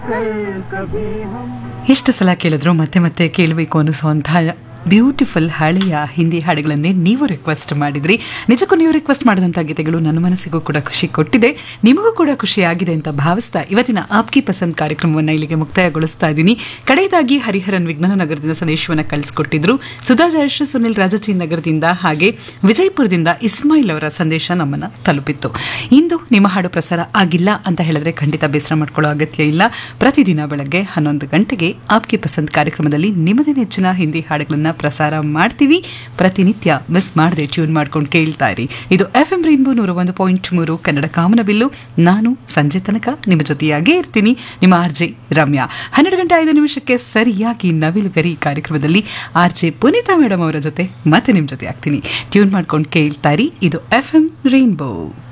ಎಷ್ಟು ಸಲ ಕೇಳಿದ್ರು ಮತ್ತೆ ಮತ್ತೆ ಕೇಳಬೇಕು ಅನ್ನಿಸುವಂಥ ಬ್ಯೂಟಿಫುಲ್ ಹಳೆಯ ಹಿಂದಿ ಹಾಡುಗಳನ್ನೇ ನೀವು ರಿಕ್ವೆಸ್ಟ್ ಮಾಡಿದ್ರಿ ನಿಜಕ್ಕೂ ನೀವು ರಿಕ್ವೆಸ್ಟ್ ಮಾಡಿದಂಥ ಗೀತೆಗಳು ನನ್ನ ಮನಸ್ಸಿಗೂ ಕೂಡ ಖುಷಿ ಕೊಟ್ಟಿದೆ ನಿಮಗೂ ಕೂಡ ಖುಷಿಯಾಗಿದೆ ಅಂತ ಭಾವಿಸ್ತಾ ಇವತ್ತಿನ ಆಪ್ಕಿ ಪಸಂದ್ ಕಾರ್ಯಕ್ರಮವನ್ನು ಇಲ್ಲಿಗೆ ಮುಕ್ತಾಯಗೊಳಿಸ್ತಾ ಇದ್ದೀನಿ ಕಡೆಯದಾಗಿ ಹರಿಹರನ್ ವಿಜ್ಞಾನ ನಗರದಿಂದ ಸಂದೇಶವನ್ನು ಕಳಿಸ್ಕೊಟ್ಟಿದ್ರು ಸುಧಾ ಜಯೇಶ್ ಸುನಿಲ್ ರಾಜಚಿ ನಗರದಿಂದ ಹಾಗೆ ವಿಜಯಪುರದಿಂದ ಇಸ್ಮಾಯಿಲ್ ಅವರ ಸಂದೇಶ ನಮ್ಮನ್ನ ತಲುಪಿತ್ತು ಇಂದು ನಿಮ್ಮ ಹಾಡು ಪ್ರಸಾರ ಆಗಿಲ್ಲ ಅಂತ ಹೇಳಿದ್ರೆ ಖಂಡಿತ ಬೇಸರ ಮಾಡ್ಕೊಳ್ಳೋ ಅಗತ್ಯ ಇಲ್ಲ ಪ್ರತಿದಿನ ಬೆಳಗ್ಗೆ ಹನ್ನೊಂದು ಗಂಟೆಗೆ ಆಪ್ಕಿ ಪಸಂದ್ ಕಾರ್ಯಕ್ರಮದಲ್ಲಿ ನಿಮ್ಮದೇ ನೆಚ್ಚಿನ ಹಿಂದಿ ಹಾಡುಗಳನ್ನ ಪ್ರಸಾರ ಮಾಡ್ತೀವಿ ಪ್ರತಿನಿತ್ಯ ಮಿಸ್ ಮಾಡದೆ ಟ್ಯೂನ್ ಮಾಡ್ಕೊಂಡು ಕೇಳ್ತಾ ಇರಿ ಇದು ಎಫ್ ಎಂ ರೈನ್ಬೋ ನೂರ ಒಂದು ಪಾಯಿಂಟ್ ಮೂರು ಕನ್ನಡ ಕಾಮನಬಿಲ್ಲು ನಾನು ಸಂಜೆ ತನಕ ನಿಮ್ಮ ಜೊತೆಯಾಗೇ ಇರ್ತೀನಿ ನಿಮ್ಮ ಆರ್ ಜೆ ರಮ್ಯಾ ಹನ್ನೆರಡು ಗಂಟೆ ಐದು ನಿಮಿಷಕ್ಕೆ ಸರಿಯಾಗಿ ನವಿಲುಗರಿ ಕಾರ್ಯಕ್ರಮದಲ್ಲಿ ಆರ್ ಜೆ ಪುನೀತಾ ಮೇಡಮ್ ಅವರ ಜೊತೆ ಮತ್ತೆ ನಿಮ್ಮ ಜೊತೆ ಆಗ್ತೀನಿ ಟ್ಯೂನ್ ಮಾಡ್ಕೊಂಡು ಕೇಳ್ತಾ ಇರಿ ಇದು ಎಫ್ ಎಂ ರೈನ್ಬೋ